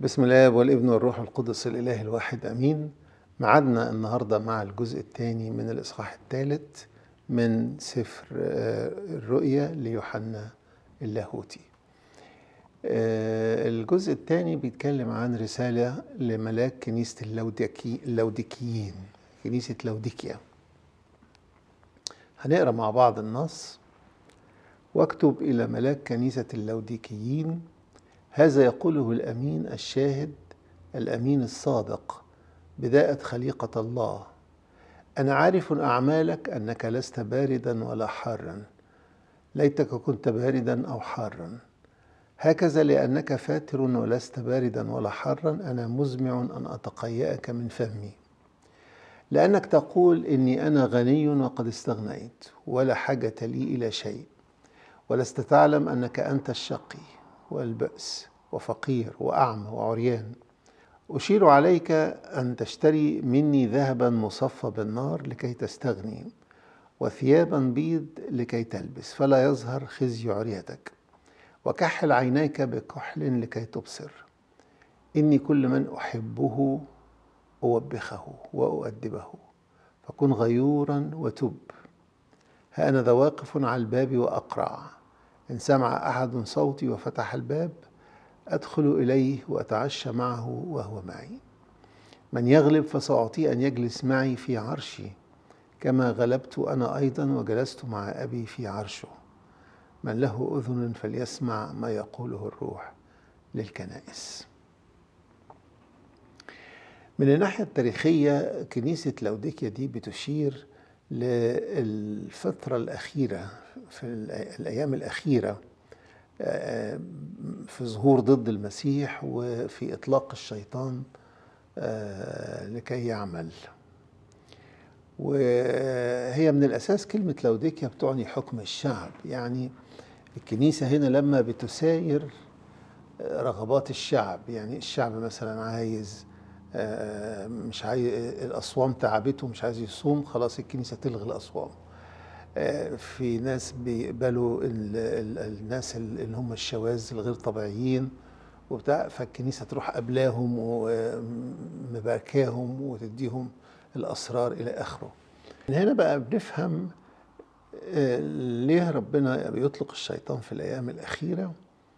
بسم الله والابن والروح القدس الإله الواحد أمين معادنا النهاردة مع الجزء الثاني من الإصحاح الثالث من سفر الرؤيا ليوحنا اللاهوتي الجزء الثاني بيتكلم عن رسالة لملاك كنيسة اللودكي اللودكيين كنيسة لوديكيا هنقرا مع بعض النص واكتب إلى ملاك كنيسة اللوديكيين هذا يقوله الامين الشاهد الامين الصادق بداءه خليقه الله انا عارف اعمالك انك لست باردا ولا حارا ليتك كنت باردا او حارا هكذا لانك فاتر ولست باردا ولا حارا انا مزمع ان اتقياك من فمي لانك تقول اني انا غني وقد استغنيت ولا حاجه لي الى شيء ولست تعلم انك انت الشقي والبأس وفقير وأعمى وعريان أشير عليك أن تشتري مني ذهبا مصفى بالنار لكي تستغني وثيابا بيض لكي تلبس فلا يظهر خزي عريتك وكحل عينيك بكحل لكي تبصر إني كل من أحبه أوبخه وأؤدبه فكن غيورا وتب ها أنا ذا واقف على الباب وأقرع إن سمع أحد صوتي وفتح الباب أدخل إليه وأتعشى معه وهو معي من يغلب فسأعطيه أن يجلس معي في عرشي كما غلبت أنا أيضا وجلست مع أبي في عرشه من له أذن فليسمع ما يقوله الروح للكنائس من الناحية التاريخية كنيسة لوديكيا دي بتشير للفترة الأخيرة في الأيام الأخيرة في ظهور ضد المسيح وفي إطلاق الشيطان لكي يعمل وهي من الأساس كلمة لوديكيا بتعني حكم الشعب يعني الكنيسة هنا لما بتساير رغبات الشعب يعني الشعب مثلا عايز مش عايز الأصوام تعبته مش عايز يصوم خلاص الكنيسة تلغي الأصوام في ناس بيقبلوا الناس اللي هم الشواذ الغير طبيعيين وبتاع فالكنيسة تروح قبلاهم ومباركاهم وتديهم الأسرار إلى آخره من هنا بقى بنفهم ليه ربنا بيطلق الشيطان في الأيام الأخيرة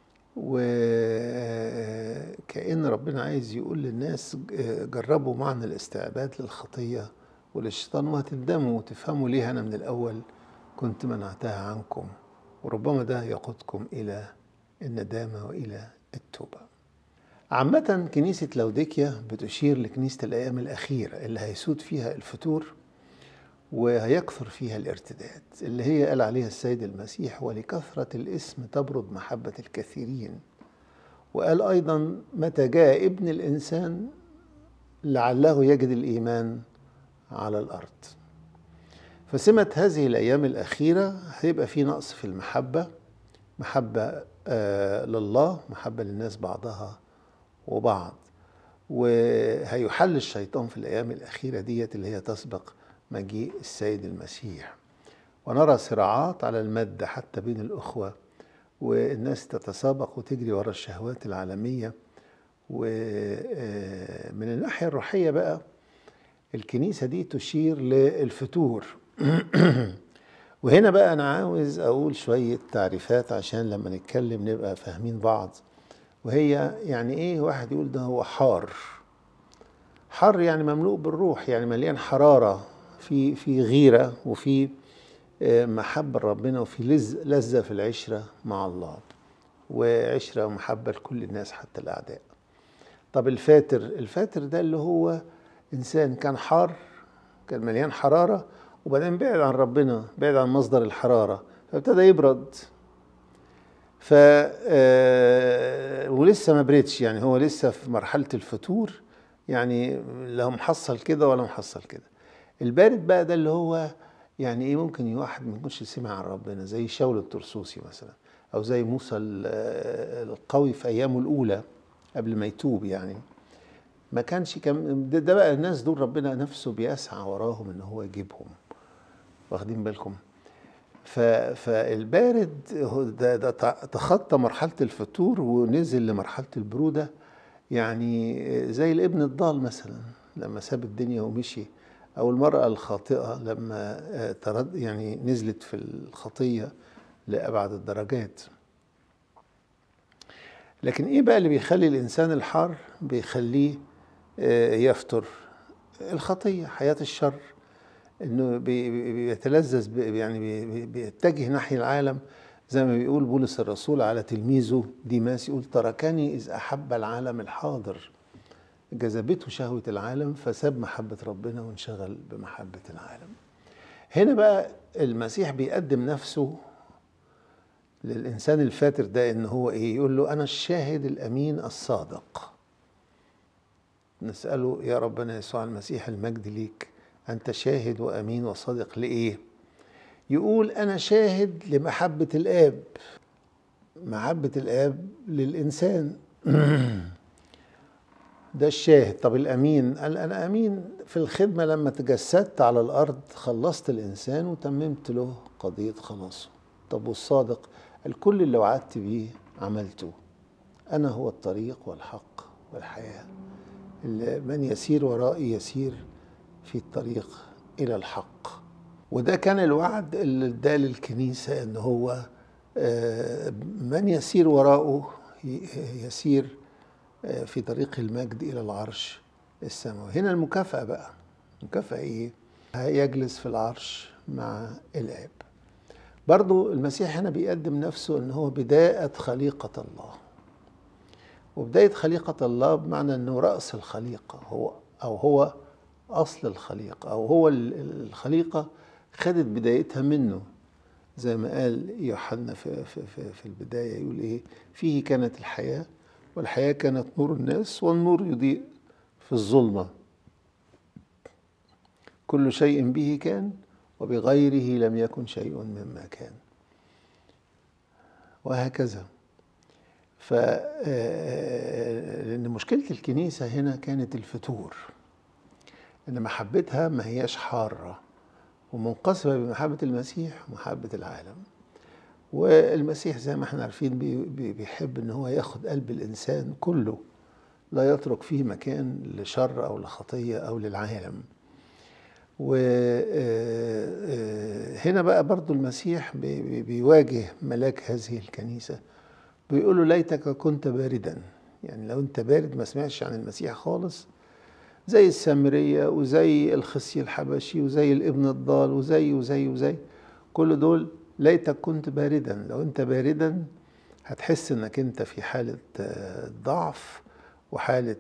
وكأن ربنا عايز يقول للناس جربوا معنى الاستعباد للخطية وللشيطان وهتندموا وتفهموا ليه أنا من الأول كنت منعتها عنكم وربما ده يقودكم إلى الندامة وإلى التوبة عامة كنيسة لوديكيا بتشير لكنيسة الأيام الأخيرة اللي هيسود فيها الفتور وهيكثر فيها الارتداد اللي هي قال عليها السيد المسيح ولكثرة الاسم تبرد محبة الكثيرين وقال أيضا متى جاء ابن الإنسان لعله يجد الإيمان على الأرض فسمة هذه الأيام الأخيرة هيبقى في نقص في المحبة محبة آه لله محبة للناس بعضها وبعض وهيحل الشيطان في الأيام الأخيرة ديت اللي هي تسبق مجيء السيد المسيح ونرى صراعات على المادة حتى بين الأخوة والناس تتسابق وتجري ورا الشهوات العالمية ومن الناحية الروحية بقى الكنيسة دي تشير للفتور وهنا بقى أنا عاوز أقول شوية تعريفات عشان لما نتكلم نبقى فاهمين بعض وهي يعني إيه واحد يقول ده هو حار حر يعني مملوء بالروح يعني مليان حرارة في في غيرة وفي محبة لربنا وفي لذة في العشرة مع الله وعشرة ومحبة لكل الناس حتى الأعداء طب الفاتر الفاتر ده اللي هو إنسان كان حار كان مليان حرارة وبعدين بعد عن ربنا بعد عن مصدر الحرارة فابتدى يبرد ف ولسه ما بردش يعني هو لسه في مرحلة الفتور يعني لا محصل كده ولا محصل كده البارد بقى ده اللي هو يعني ايه ممكن واحد ما يكونش سمع عن ربنا زي شاول الترسوسي مثلا او زي موسى القوي في ايامه الاولى قبل ما يتوب يعني ما كانش كم ده, ده بقى الناس دول ربنا نفسه بيسعى وراهم ان هو يجيبهم واخدين بالكم ف فالبارد ده, ده تخطى مرحله الفتور ونزل لمرحله البروده يعني زي الابن الضال مثلا لما ساب الدنيا ومشي او المراه الخاطئه لما ترد يعني نزلت في الخطيه لابعد الدرجات لكن ايه بقى اللي بيخلي الانسان الحار بيخليه يفتر الخطيه حياه الشر انه بيتلذذ يعني بيتجه ناحيه العالم زي ما بيقول بولس الرسول على تلميذه ديماس يقول تركني اذ احب العالم الحاضر جذبته شهوه العالم فساب محبه ربنا وانشغل بمحبه العالم هنا بقى المسيح بيقدم نفسه للإنسان الفاتر ده إن هو إيه؟ يقول له أنا الشاهد الأمين الصادق. نسأله يا ربنا يسوع المسيح المجد ليك أنت شاهد وأمين وصادق لإيه؟ يقول أنا شاهد لمحبة الآب. محبة الآب للإنسان. ده الشاهد، طب الأمين؟ قال أنا أمين في الخدمة لما تجسدت على الأرض خلصت الإنسان وتممت له قضية خلاصه. طب والصادق؟ الكل اللي وعدت بيه عملته أنا هو الطريق والحق والحياة من يسير ورائي يسير في الطريق إلى الحق وده كان الوعد اللي اداه للكنيسة إن هو من يسير وراءه يسير في طريق المجد إلى العرش السماوي هنا المكافأة بقى المكافأة إيه؟ يجلس في العرش مع الآب برضو المسيح هنا بيقدم نفسه ان هو بداية خليقة الله وبداية خليقة الله بمعنى انه رأس الخليقة هو او هو اصل الخليقة او هو الخليقة خدت بدايتها منه زي ما قال يوحنا في, في, في, في البداية يقول ايه فيه كانت الحياة والحياة كانت نور الناس والنور يضيء في الظلمة كل شيء به كان وبغيره لم يكن شيء مما كان وهكذا ف لان مشكله الكنيسه هنا كانت الفتور ان محبتها ما هياش حاره ومنقسمه بمحبه المسيح ومحبه العالم والمسيح زي ما احنا عارفين بيحب ان هو ياخد قلب الانسان كله لا يترك فيه مكان لشر او لخطيه او للعالم وهنا بقى برضو المسيح بيواجه ملاك هذه الكنيسة بيقول له ليتك كنت باردا يعني لو انت بارد ما سمعتش عن المسيح خالص زي السامرية وزي الخصي الحبشي وزي الابن الضال وزي وزي وزي كل دول ليتك كنت باردا لو انت باردا هتحس انك انت في حالة ضعف وحالة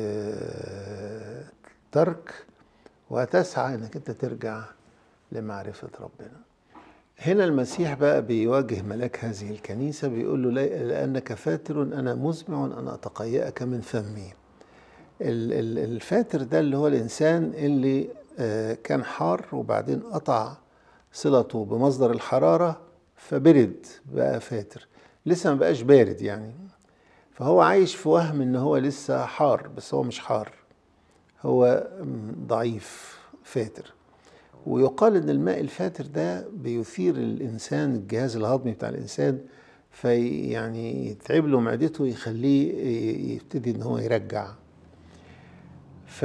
ترك وهتسعى انك انت ترجع لمعرفة ربنا هنا المسيح بقى بيواجه ملاك هذه الكنيسة بيقول له لأنك فاتر أنا مزمع أن أتقيأك من فمي الفاتر ده اللي هو الإنسان اللي كان حار وبعدين قطع صلته بمصدر الحرارة فبرد بقى فاتر لسه ما بقاش بارد يعني فهو عايش في وهم ان هو لسه حار بس هو مش حار هو ضعيف فاتر ويقال ان الماء الفاتر ده بيثير الانسان الجهاز الهضمي بتاع الانسان في يعني يتعب له معدته يخليه يبتدي ان هو يرجع ف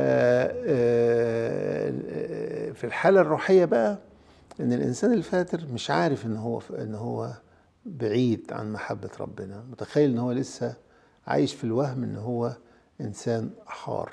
في الحاله الروحيه بقى ان الانسان الفاتر مش عارف ان هو ان هو بعيد عن محبه ربنا متخيل ان هو لسه عايش في الوهم ان هو انسان حار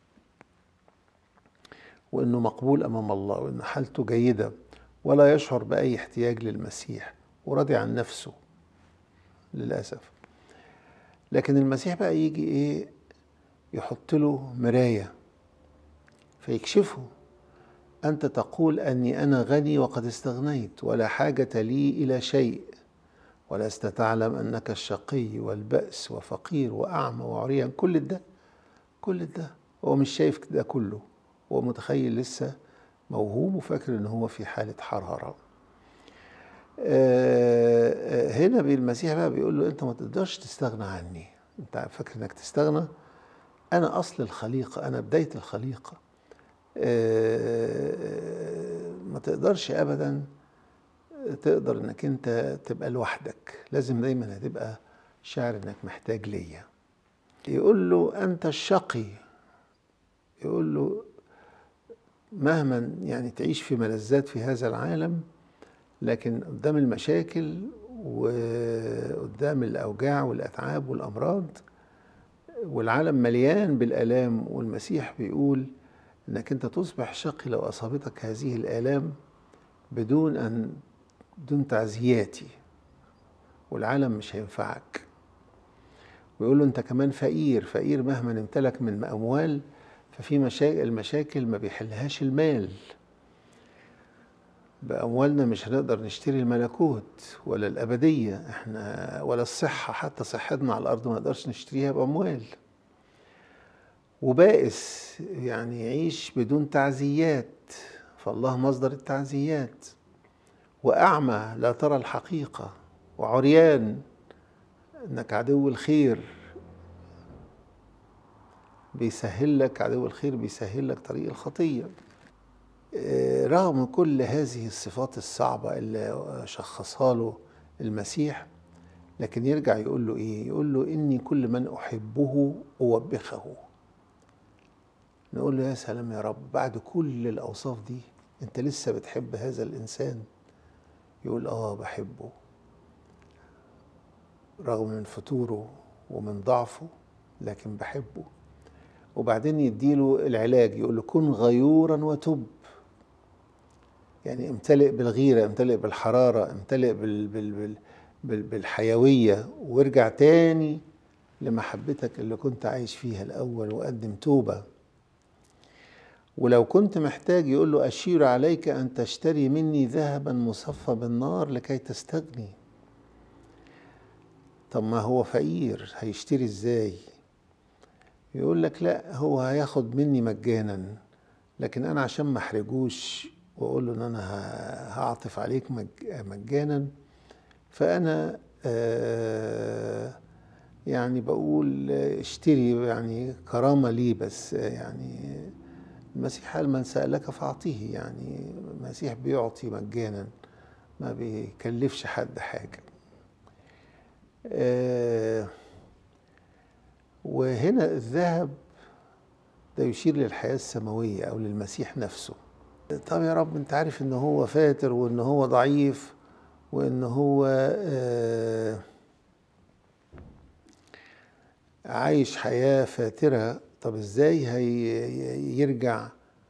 وانه مقبول امام الله وان حالته جيده ولا يشعر باي احتياج للمسيح وراضي عن نفسه للاسف لكن المسيح بقى يجي ايه يحط له مرايه فيكشفه انت تقول اني انا غني وقد استغنيت ولا حاجه لي الى شيء ولست تعلم انك الشقي والبأس وفقير واعمى وعريان كل ده كل ده هو مش شايف ده كله هو متخيل لسه موهوم وفاكر ان هو في حاله حراره هنا المسيح بقى بيقول له انت ما تقدرش تستغنى عني انت فاكر انك تستغنى انا اصل الخليقه انا بدايه الخليقه ما تقدرش ابدا تقدر انك انت تبقى لوحدك لازم دايما هتبقى شاعر انك محتاج ليا يقول له أنت الشقي يقول له مهما يعني تعيش في ملذات في هذا العالم لكن قدام المشاكل وقدام الأوجاع والأتعاب والأمراض والعالم مليان بالآلام والمسيح بيقول انك انت تصبح شقي لو اصابتك هذه الالام بدون ان بدون تعزياتي والعالم مش هينفعك ويقول له انت كمان فقير فقير مهما امتلك من اموال ففي مشاكل المشاكل ما بيحلهاش المال بأموالنا مش هنقدر نشتري الملكوت ولا الأبدية احنا ولا الصحة حتى صحتنا على الأرض ما نقدرش نشتريها بأموال وبائس يعني يعيش بدون تعزيات فالله مصدر التعزيات وأعمى لا ترى الحقيقة وعريان انك عدو الخير بيسهل لك عدو الخير بيسهل لك طريق الخطيه رغم كل هذه الصفات الصعبه اللي شخصها له المسيح لكن يرجع يقول له ايه يقول له اني كل من احبه اوبخه نقول له يا سلام يا رب بعد كل الاوصاف دي انت لسه بتحب هذا الانسان يقول اه بحبه رغم من فتوره ومن ضعفه لكن بحبه وبعدين يديله العلاج يقول له كن غيورا وتب يعني امتلئ بالغيرة امتلئ بالحرارة امتلئ بال بال بال بال بالحيوية وارجع تاني لمحبتك اللي كنت عايش فيها الأول وقدم توبة ولو كنت محتاج يقول له أشير عليك أن تشتري مني ذهبا مصفى بالنار لكي تستغني طب ما هو فقير هيشتري ازاي يقول لك لا هو هياخد مني مجانا لكن انا عشان ما احرجوش واقول له ان انا هعطف عليك مجانا فانا يعني بقول اشتري يعني كرامه لي بس يعني المسيح قال من سالك فاعطيه يعني المسيح بيعطي مجانا ما بيكلفش حد حاجه وهنا الذهب ده يشير للحياة السماوية أو للمسيح نفسه طب يا رب أنت عارف إن هو فاتر وإن هو ضعيف وإن هو عايش حياة فاترة طب إزاي هيرجع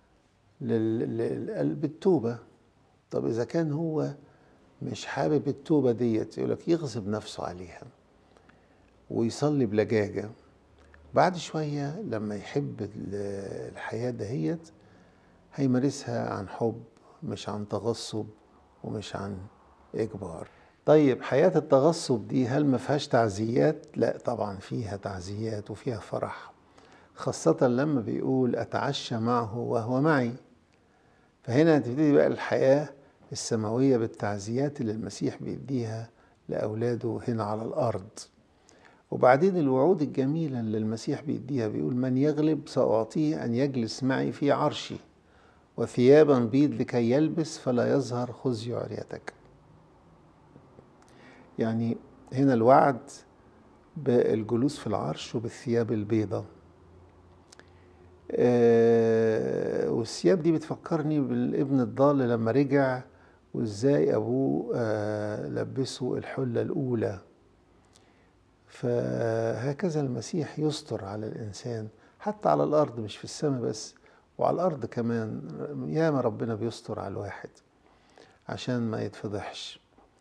للقلب التوبة طب إذا كان هو مش حابب التوبة ديت يقولك يغصب نفسه عليها ويصلي بلجاجة بعد شوية لما يحب الحياة دهيت هيمارسها عن حب مش عن تغصب ومش عن إجبار طيب حياة التغصب دي هل ما فيهاش تعزيات؟ لا طبعا فيها تعزيات وفيها فرح خاصة لما بيقول أتعشى معه وهو معي فهنا تبتدي بقى الحياة السماوية بالتعزيات اللي المسيح بيديها لأولاده هنا على الأرض وبعدين الوعود الجميلة اللي المسيح بيديها بيقول من يغلب سأعطيه أن يجلس معي في عرشي وثيابا بيض لكي يلبس فلا يظهر خزي عريتك يعني هنا الوعد بالجلوس في العرش وبالثياب البيضة آه والثياب دي بتفكرني بالابن الضال لما رجع وازاي ابوه آه لبسه الحله الاولى فهكذا المسيح يستر على الانسان حتى على الارض مش في السماء بس وعلى الارض كمان ياما ربنا بيستر على الواحد عشان ما يتفضحش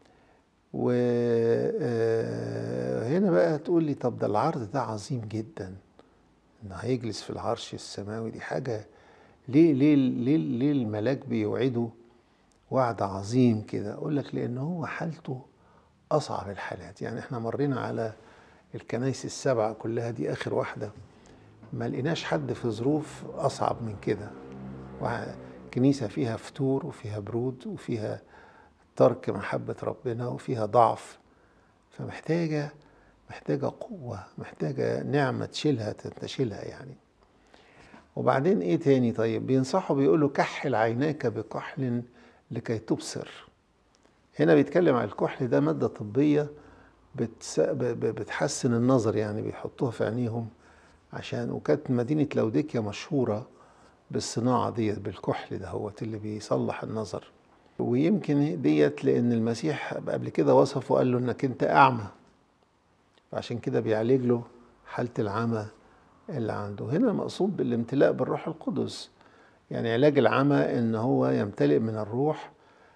وهنا بقى تقول لي طب ده العرض ده عظيم جدا انه هيجلس في العرش السماوي دي حاجه ليه ليه ليه ليه الملاك بيوعده وعد عظيم كده اقول لك لان هو حالته اصعب الحالات يعني احنا مرينا على الكنايس السبعه كلها دي اخر واحده ما لقيناش حد في ظروف اصعب من كده كنيسه فيها فتور وفيها برود وفيها ترك محبه ربنا وفيها ضعف فمحتاجه محتاجه قوه محتاجه نعمه تشيلها تنتشلها يعني وبعدين ايه تاني طيب بينصحوا بيقولوا كحل عيناك بكحل لكي تبصر هنا بيتكلم عن الكحل ده مادة طبية بتس... بتحسن النظر يعني بيحطوها في عينيهم عشان وكانت مدينة لوديكيا مشهورة بالصناعة ديت بالكحل دهوت اللي بيصلح النظر ويمكن ديت لأن المسيح قبل كده وصفه قال له إنك أنت أعمى فعشان كده بيعالج له حالة العمى اللي عنده هنا المقصود بالامتلاء بالروح القدس يعني علاج العمى ان هو يمتلئ من الروح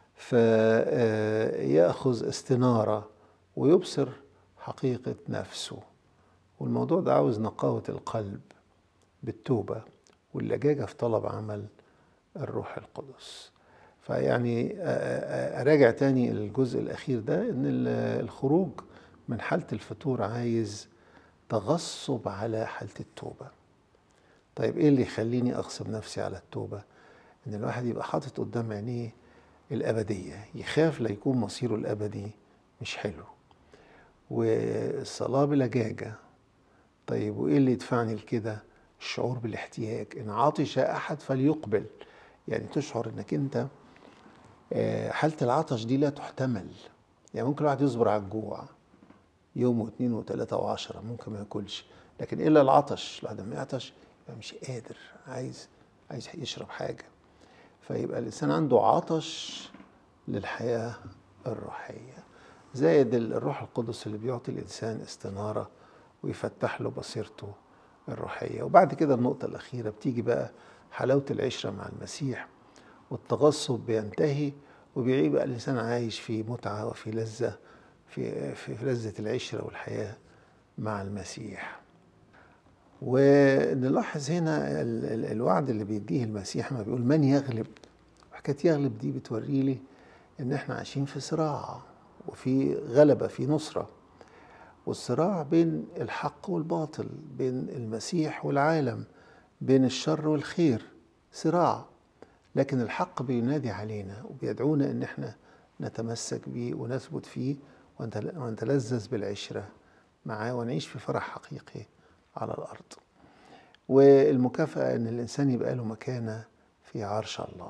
فيأخذ استنارة ويبصر حقيقة نفسه والموضوع ده عاوز نقاوة القلب بالتوبة واللجاجة في طلب عمل الروح القدس فيعني أراجع تاني الجزء الأخير ده إن الخروج من حالة الفتور عايز تغصب على حالة التوبة طيب ايه اللي يخليني اغصب نفسي على التوبة ان الواحد يبقى حاطط قدام عينيه الابدية يخاف لا يكون مصيره الابدي مش حلو والصلاة بلجاجة طيب وايه اللي يدفعني لكده الشعور بالاحتياج ان عطش احد فليقبل يعني تشعر انك انت حالة العطش دي لا تحتمل يعني ممكن الواحد يصبر على الجوع يوم واثنين وثلاثة وعشرة ممكن ما ياكلش لكن إلا العطش الواحد لما يعطش يبقى مش قادر عايز عايز يشرب حاجة فيبقى الإنسان عنده عطش للحياة الروحية زائد الروح القدس اللي بيعطي الإنسان استنارة ويفتح له بصيرته الروحية وبعد كده النقطة الأخيرة بتيجي بقى حلاوة العشرة مع المسيح والتغصب بينتهي وبيبقى الإنسان عايش في متعة وفي لذة في في لذة العشرة والحياة مع المسيح ونلاحظ هنا الوعد اللي بيديه المسيح ما بيقول من يغلب حكاية يغلب دي بتوري لي ان احنا عايشين في صراع وفي غلبة في نصرة والصراع بين الحق والباطل بين المسيح والعالم بين الشر والخير صراع لكن الحق بينادي علينا وبيدعونا ان احنا نتمسك بيه ونثبت فيه ونتلذذ بالعشرة معاه ونعيش في فرح حقيقي على الأرض والمكافأة أن الإنسان يبقى له مكانة في عرش الله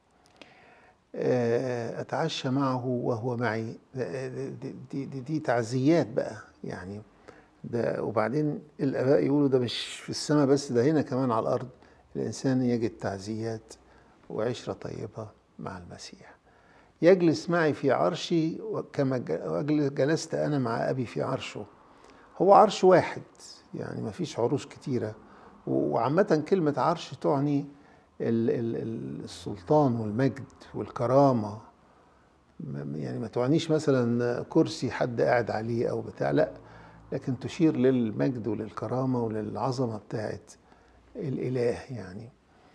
أتعشى معه وهو معي دي, دي, دي, دي تعزيات بقى يعني ده وبعدين الآباء يقولوا ده مش في السماء بس ده هنا كمان على الأرض الإنسان يجد تعزيات وعشرة طيبة مع المسيح يجلس معي في عرشي كما جلست أنا مع أبي في عرشه هو عرش واحد يعني ما فيش عروش كتيرة وعامة كلمة عرش تعني السلطان والمجد والكرامة يعني ما تعنيش مثلا كرسي حد قاعد عليه أو بتاع لا لكن تشير للمجد وللكرامة وللعظمة بتاعت الإله يعني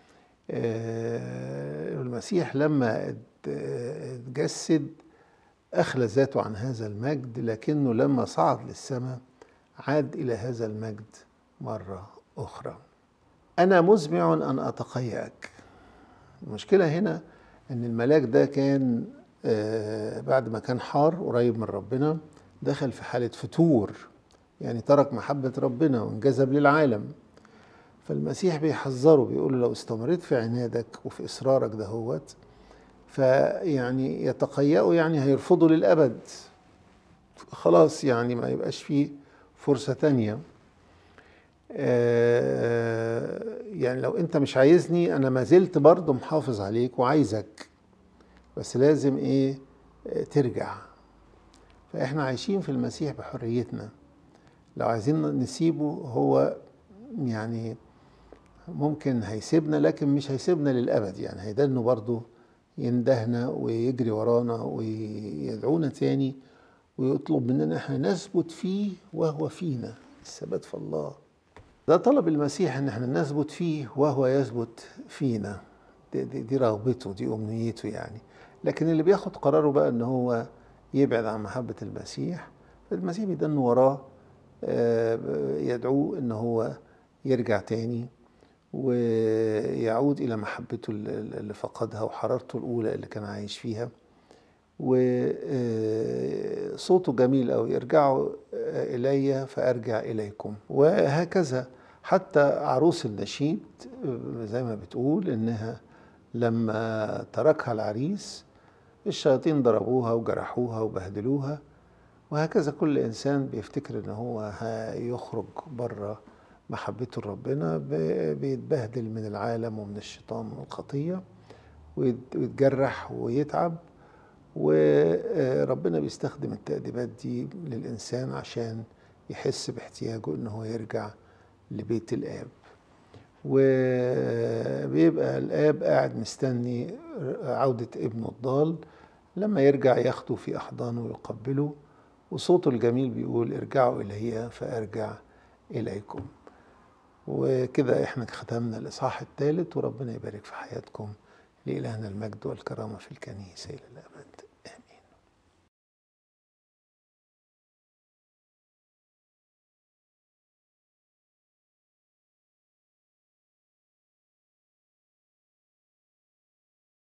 المسيح لما اتجسد أخلى ذاته عن هذا المجد لكنه لما صعد للسماء عاد إلى هذا المجد مرة أخرى أنا مزمع أن أتقيأك المشكلة هنا أن الملاك ده كان بعد ما كان حار قريب من ربنا دخل في حالة فتور يعني ترك محبة ربنا وانجذب للعالم فالمسيح بيحذره بيقول له لو استمريت في عنادك وفي إصرارك دهوت فيعني يتقيأوا يعني هيرفضوا للأبد خلاص يعني ما يبقاش فيه فرصة تانية يعني لو انت مش عايزني انا ما زلت برضه محافظ عليك وعايزك بس لازم ايه ترجع فاحنا عايشين في المسيح بحريتنا لو عايزين نسيبه هو يعني ممكن هيسيبنا لكن مش هيسيبنا للأبد يعني هيدلنا برضه يندهنا ويجري ورانا ويدعونا تاني ويطلب مننا احنا نثبت فيه وهو فينا الثبات في الله ده طلب المسيح ان احنا نثبت فيه وهو يثبت فينا دي, دي, دي رغبته دي امنيته يعني لكن اللي بياخد قراره بقى ان هو يبعد عن محبة المسيح فالمسيح بيدن وراه يدعوه ان هو يرجع تاني ويعود الى محبته اللي فقدها وحرارته الاولى اللي كان عايش فيها وصوته جميل أوي ارجعوا إلي فأرجع إليكم وهكذا حتى عروس النشيد زي ما بتقول إنها لما تركها العريس الشياطين ضربوها وجرحوها وبهدلوها وهكذا كل إنسان بيفتكر إن هو هيخرج بره محبته لربنا ب- بيتبهدل من العالم ومن الشيطان ومن الخطية ويت- ويتجرح ويتعب وربنا بيستخدم التأديبات دي للإنسان عشان يحس باحتياجه إن هو يرجع لبيت الآب وبيبقى الآب قاعد مستني عودة ابنه الضال لما يرجع ياخده في أحضانه ويقبله وصوته الجميل بيقول ارجعوا إلي فأرجع إليكم وكده احنا ختمنا الإصحاح الثالث وربنا يبارك في حياتكم لإلهنا المجد والكرامة في الكنيسة إلى الأبد